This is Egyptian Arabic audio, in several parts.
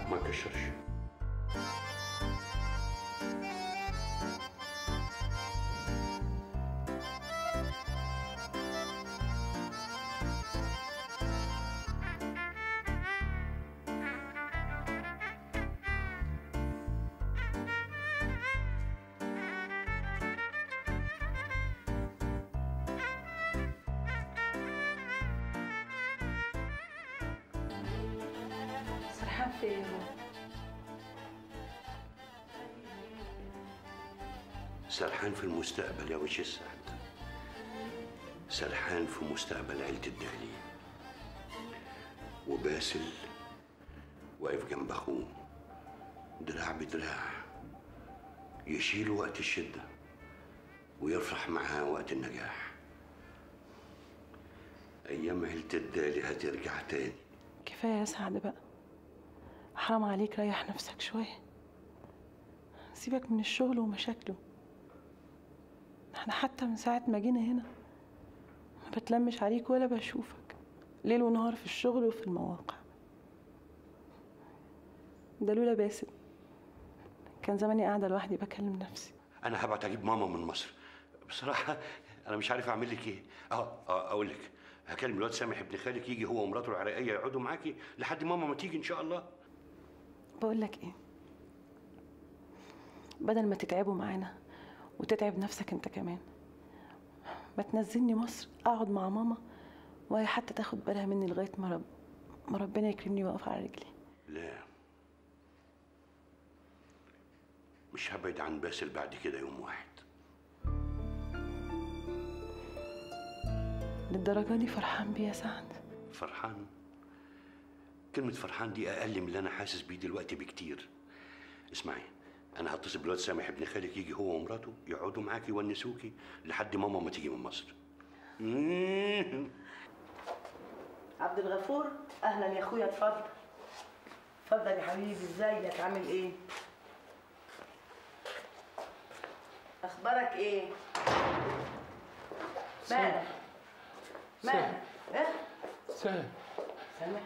ما كشرش سرحان فين سرحان في المستقبل يا وش السعد سرحان في مستقبل عيلة الدهلي وباسل واقف جنب اخوه دراع بدراع يشيله وقت الشدة ويفرح معاه وقت النجاح أيام عيلة الدالي هترجع تاني كفايه يا سعد بقى حرام عليك ريح نفسك شويه سيبك من الشغل ومشاكله احنا حتى من ساعه ما جينا هنا ما بتلمش عليك ولا بشوفك ليل ونهار في الشغل وفي المواقع ده لولا باسل كان زماني قاعده لوحدي بكلم نفسي أنا هبعت أجيب ماما من مصر بصراحة أنا مش عارف أعمل لك إيه أه أه أقول لك هكلم الواد سامح ابن خالك يجي هو ومراته العراقية يقعدوا معاكي لحد ماما ما تيجي إن شاء الله بقول لك ايه بدل ما تتعبوا معانا وتتعب نفسك انت كمان ما تنزلني مصر اقعد مع ماما وهي حتى تاخد بالها مني لغايه ما رب ما ربنا يكرمني واقف على رجلي لا مش هبعد عن باسل بعد كده يوم واحد للدرجه دي فرحان بيه يا سعد فرحان كلمة فرحان دي أقل من اللي أنا حاسس بيه دلوقتي بكتير اسمعي أنا هتصل بالواد سامح ابن خالك يجي هو ومراته يقعدوا معاكي يونسوكي لحد ماما ما تيجي من مصر عبد الغفور اهلا يا اخويا اتفضل اتفضل يا حبيبي ازيك عامل ايه اخبارك ايه مالك مالك ايه سام سامح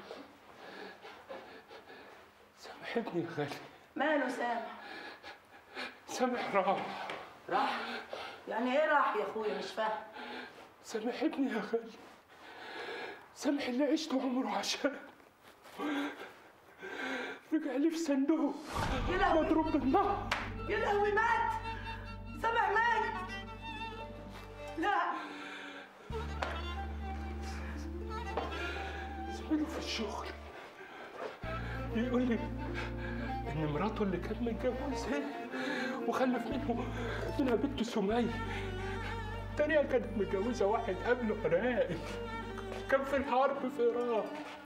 سامحني يا غالي ماله سامح سامح راح راح يعني ايه راح يا اخويا مش فاهم سامحني يا غالي سامح اللي عشت عمره عشان رجع لي في صندوق يا لهوي مضروب بالنار يا لهوي مات سامح مات لا زميله في الشغل بيقول لي ان مراته اللي كان متجوزها وخلف منه منها بنته سمية التانية كانت متجوزة واحد قبله عراقي كان في الحرب في إيران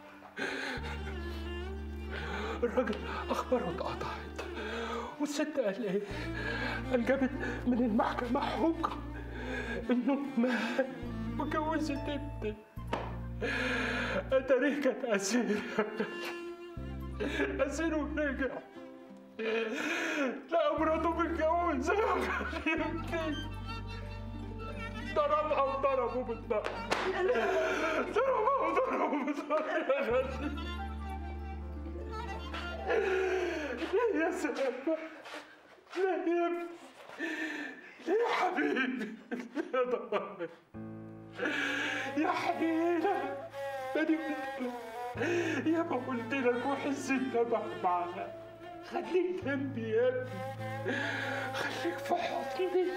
الراجل أخباره اتقطعت والست قال إيه؟ قال جابت من المحكمة حكم إنه مات وجوزت ابني أتاريه كانت أسير أسير ورجع لقى مراته متجوزة يمكن ضربها وضربه بالنار ضربها وضربه بالنار يا غالي ليه يا سلام ليه يا ابني ليه يا حبيبي يا ضهري يا حبيبي أنا قلت لك يا ما قلت لك وحس التبع معانا خليك جنبي يا ابني خليك في حضني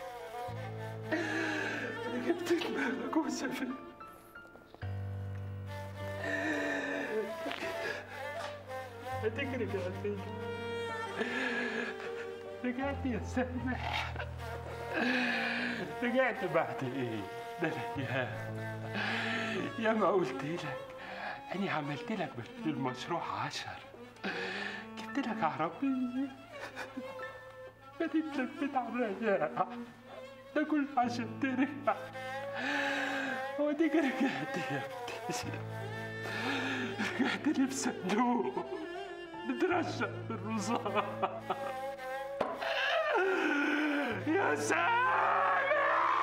أنا جبت دماغك وسافرت هتيجي رجعت لي رجعت يا سامح رجعت بعد ايه؟ ده انا يا يا ما قلت لك أنا عملت لك بدل المشروع عشر جبت لك عربية بديت لك بتاع الرجاع ده كله عشان ترجع وديك رجعت يا ابني رجعت لي في صندوق بترشق بالرصاص يا سامح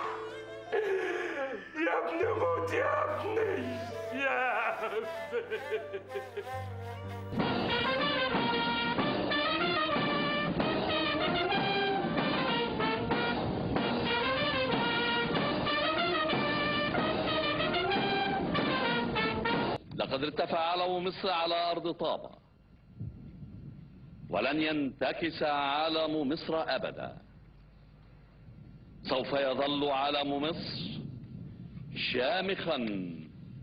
يا ابني موت يا ابني يا ابني لقد ارتفع علم مصر على أرض طابة ولن ينتكس علم مصر أبدا سوف يظل علم مصر شامخا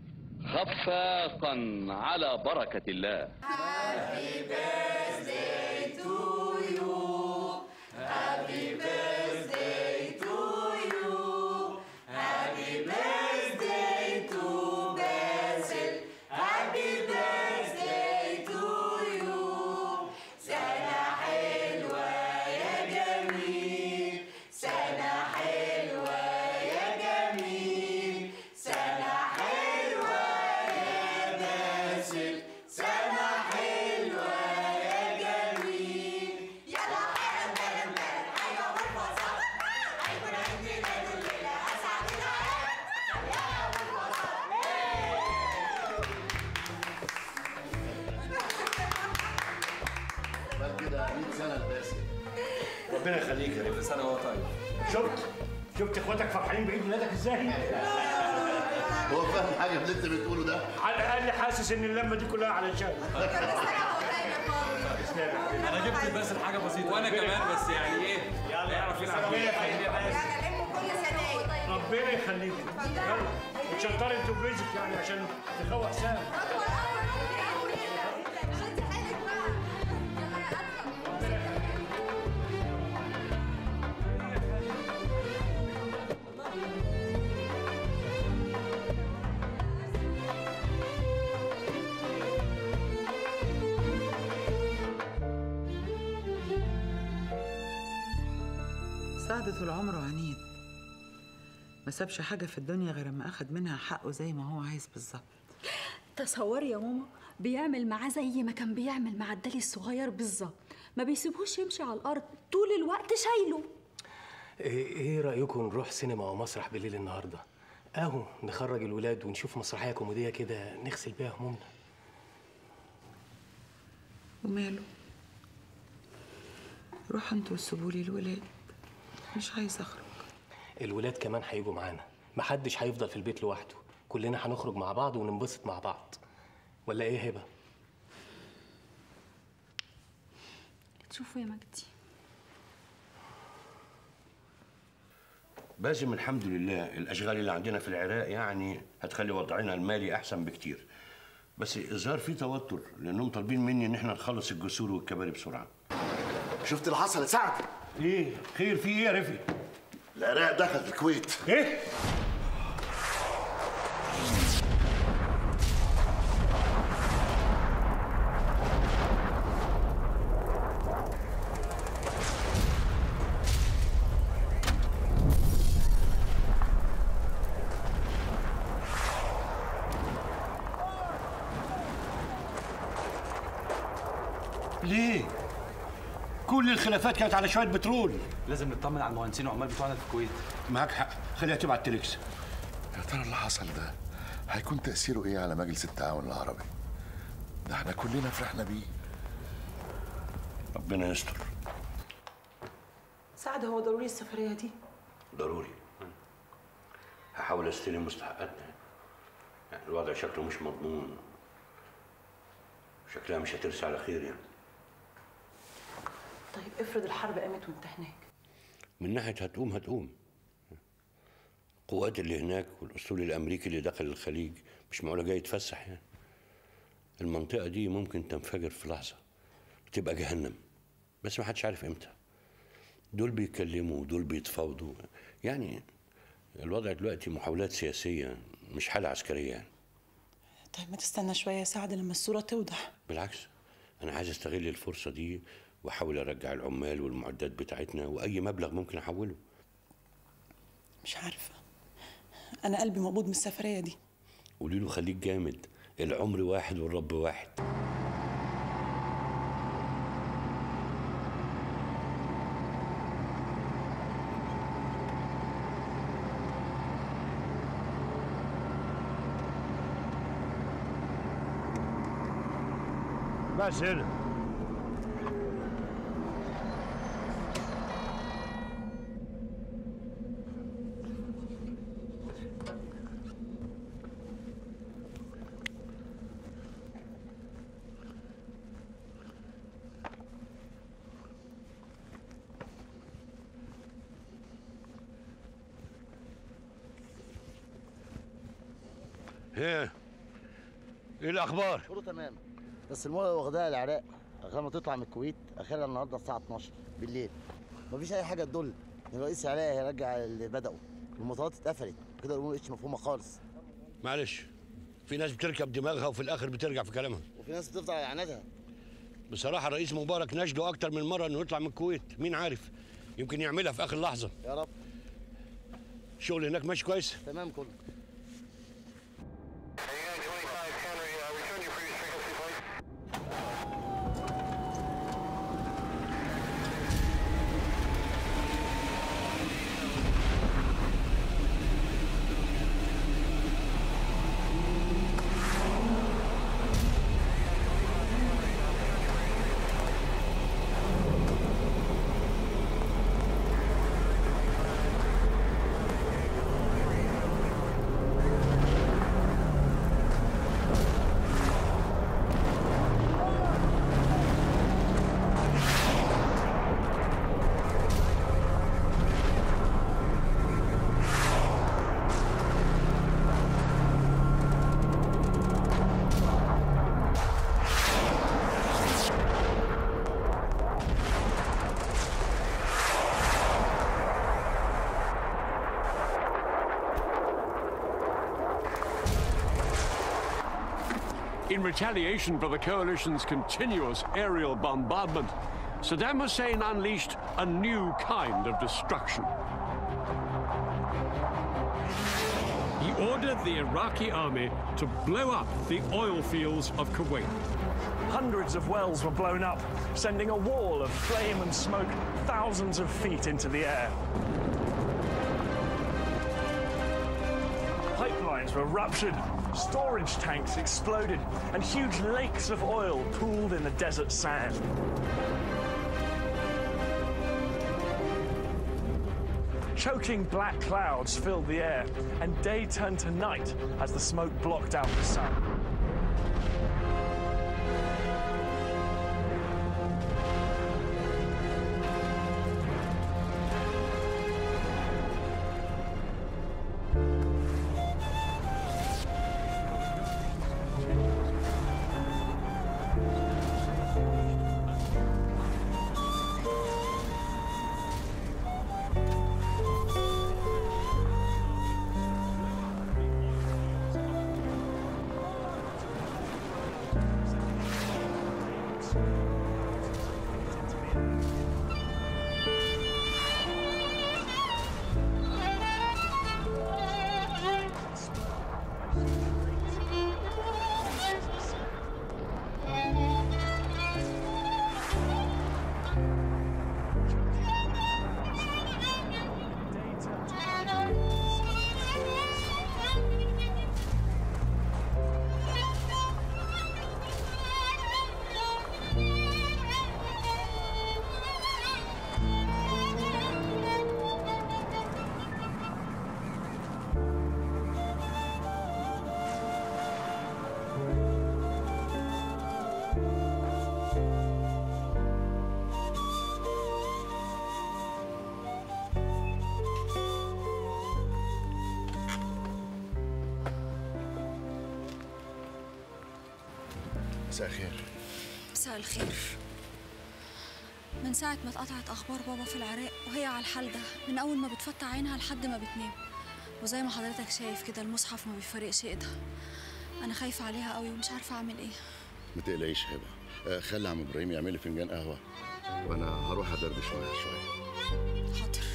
خفاقا على بركة الله بل كده 100 سنه الباسل ربنا يخليك يا رفيق سنة وهو طيب شفت شفت اخواتك فرحانين بعيد ميلادك ازاي؟ هو فاهم حاجه من اللي انت بتقوله ده على الاقل حاسس ان اللمه دي كلها علشان انا جبت الباسل حاجة بسيطة وانا كمان بس يعني ايه يعرف يلعب ربنا فيها. يخليك ربنا يخليك يلا اتشطري انتوا بيزك يعني عشان تخوف سام سعد طول عمره عنيد ما سابش حاجة في الدنيا غير ما أخد منها حقه زي ما هو عايز بالظبط تصوري يا ماما بيعمل معاه زي ما كان بيعمل مع الدلي الصغير بالظبط ما بيسيبهوش يمشي على الارض طول الوقت شايله ايه إيه رايكم نروح سينما او مسرح بالليل النهارده اهو نخرج الولاد ونشوف مسرحيه كوميديه كده نغسل بيها همومنا وماله روحوا انتوا وسيبوا لي الولاد مش عايزة أخرج الولاد كمان هيجوا معانا محدش هيفضل في البيت لوحده كلنا هنخرج مع بعض وننبسط مع بعض ولا ايه هبه تشوفوا يا مجدي باسم الحمد لله الاشغال اللي عندنا في العراق يعني هتخلي وضعنا المالي احسن بكتير بس الظاهر في توتر لانهم طالبين مني ان احنا نخلص الجسور والكباري بسرعه شفت اللي حصل يا سعد ايه خير في ايه يا رفي العراق دخل في الكويت ايه ليه كل الخلافات كانت على شويه بترول لازم نطمن على المهندسين والعمال بتوعنا في الكويت معاك حق خليها تبعت تليكس يا ترى اللي حصل ده هيكون تأثيره ايه على مجلس التعاون العربي ده احنا كلنا فرحنا بيه ربنا يستر سعد هو ضروري السفرية دي ضروري هحاول استلم مستحقاتنا يعني الوضع شكله مش مضمون شكلها مش هترسى على خير يعني طيب افرض الحرب قامت وانت هناك من ناحية هتقوم هتقوم القوات اللي هناك والأسطول الأمريكي اللي دخل الخليج مش معقولة جاي يتفسح يعني المنطقة دي ممكن تنفجر في لحظة تبقى جهنم بس ما حدش عارف امتى دول بيتكلموا ودول بيتفاوضوا يعني الوضع دلوقتي محاولات سياسية مش حالة عسكرية يعني طيب ما تستنى شوية يا سعد لما الصورة توضح بالعكس أنا عايز أستغل الفرصة دي وأحاول أرجع العمال والمعدات بتاعتنا وأي مبلغ ممكن أحوله مش عارفة أنا قلبي مقبوض من السفرية دي قولي له خليك جامد العمر واحد والرب واحد بس هنا ايه ايه الاخبار كله تمام بس المولى واخداها العراق اخر ما تطلع من الكويت اخرها النهارده الساعه 12 بالليل مفيش اي حاجه تدل ان الرئيس العراقي هيرجع اللي بدأوا المطارات اتقفلت كده الامور مش مفهومه خالص معلش في ناس بتركب دماغها وفي الاخر بترجع في كلامها وفي ناس بتفضل على عنادها بصراحه الرئيس مبارك ناشده اكتر من مره انه يطلع من الكويت مين عارف يمكن يعملها في اخر لحظه يا رب الشغل هناك ماشي كويس تمام كله In retaliation for the coalition's continuous aerial bombardment, Saddam Hussein unleashed a new kind of destruction. He ordered the Iraqi army to blow up the oil fields of Kuwait. Hundreds of wells were blown up, sending a wall of flame and smoke thousands of feet into the air. Pipelines were ruptured, storage tanks exploded, and huge lakes of oil pooled in the desert sand. Choking black clouds filled the air, and day turned to night as the smoke blocked out the sun. مساء الخير مساء الخير من ساعة ما اتقطعت أخبار بابا في العراق وهي على الحال ده من أول ما بتفتح عينها لحد ما بتنام وزي ما حضرتك شايف كده المصحف ما بيفرقش إيدها أنا خايفة عليها قوي ومش عارفة أعمل إيه ما تقلقيش هبه آه، خلي عم ابراهيم يعمل لي فنجان قهوه وانا هروح ادردش معاها شويه حاضر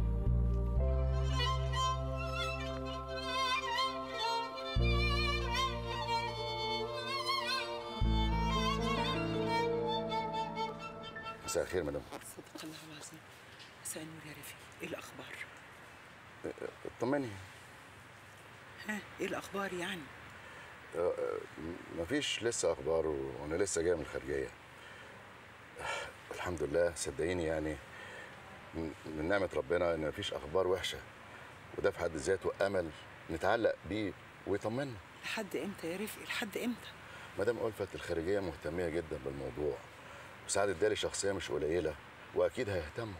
مساء الخير مدام صدق الله العظيم مساء النور يا رفيق ايه الاخبار آه، آه، طمني ها ايه الاخبار يعني آه، آه، مفيش لسه اخبار و- وانا لسه جاي من الخارجيه آه، الحمد لله صدقيني يعني من من نعمه ربنا ان مفيش اخبار وحشه وده في حد ذاته امل نتعلق بيه ويطمنا لحد امتى يا رفقي لحد امتى مدام ألفت الخارجيه مهتميه جدا بالموضوع وسعد ادالي شخصيه مش قليله واكيد هيهتموا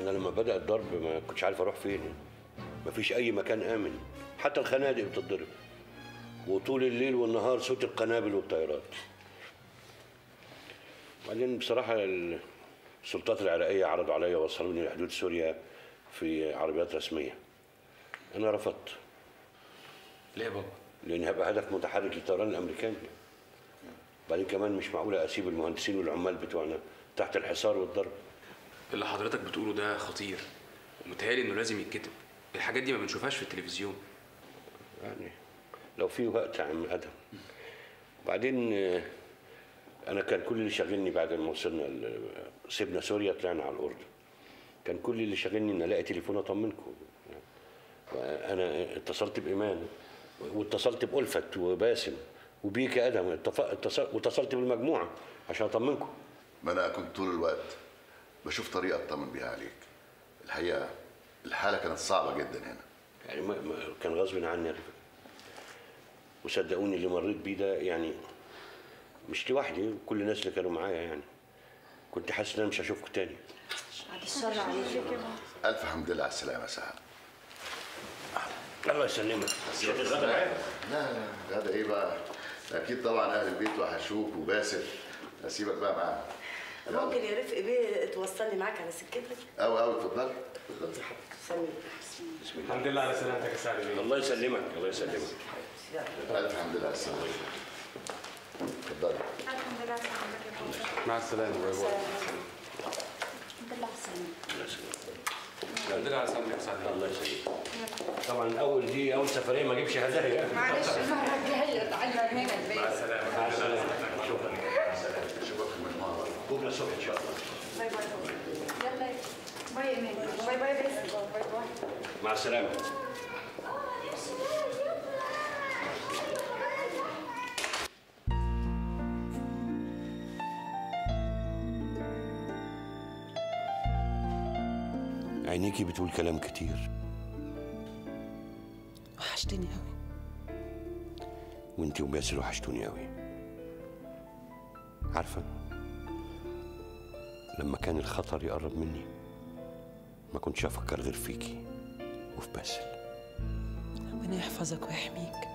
انا لما بدا الضرب ما كنتش عارف اروح فين مفيش اي مكان امن حتى الخنادق بتتضرب وطول الليل والنهار صوت القنابل والطيارات بعدين بصراحه السلطات العراقيه عرضوا عليا وصلوني لحدود سوريا في عربيات رسميه انا رفضت ليه يا بابا؟ لان هبقى هدف متحرك للطيران الامريكاني بعدين كمان مش معقوله اسيب المهندسين والعمال بتوعنا تحت الحصار والضرب اللي حضرتك بتقوله ده خطير ومتهيألي انه لازم يتكتب الحاجات دي ما بنشوفهاش في التلفزيون يعني لو في وقت يا عم ادم بعدين آه، انا كان كل اللي شاغلني بعد ما وصلنا ال- سيبنا سوريا طلعنا على الاردن كان كل اللي شاغلني ان الاقي تليفون اطمنكم انا اتصلت بايمان واتصلت بألفت وباسم وبيك يا ادم اتف- اتصل- واتصلت بالمجموعه عشان اطمنكم ما انا كنت طول الوقت بشوف طريقه اطمن بيها عليك الحقيقه الحاله كانت صعبه جدا هنا يعني ما ما كان غصب عني يا رفاق وصدقوني اللي مريت بيه ده يعني مش لوحدي كل الناس اللي كانوا معايا يعني كنت حاسس ان انا مش هشوفكم تاني بعد الشر عليك الف حمد لله على السلامه يا سعد الله يسلمك لا لا غدا ايه بقى اكيد طبعا اهل البيت وحشوك وباسل اسيبك بقى معاهم ممكن يا رفق بيه توصلني معاك على سكتك قوي قوي اتفضل سمي الحمد لله على سلامتك يا سعد بيه الله يسلمك الله يسلمك الف حمد لله على السلامه اتفضل الحمد لله على سلامتك يا بابا مع السلامه باي باي الحمد لله على سلامتك الحمد لله على سلامتك يا سعد الله يسلمك طبعا اول دي اول سفريه ما اجيبش هدايا معلش المره الجايه تعالى هنا البيت مع السلامه مع السلامه شكرا اشوفك في المجموعه بكره الصبح ان شاء الله باي باي يلا باي يا ميمي باي باي بس باي باي مع السلامه عينيكي بتقول كلام كتير وحشتني قوي وانتي وباسل وحشتوني قوي عارفة لما كان الخطر يقرب مني ما كنتش افكر غير فيكي وفي باسل ربنا يحفظك ويحميك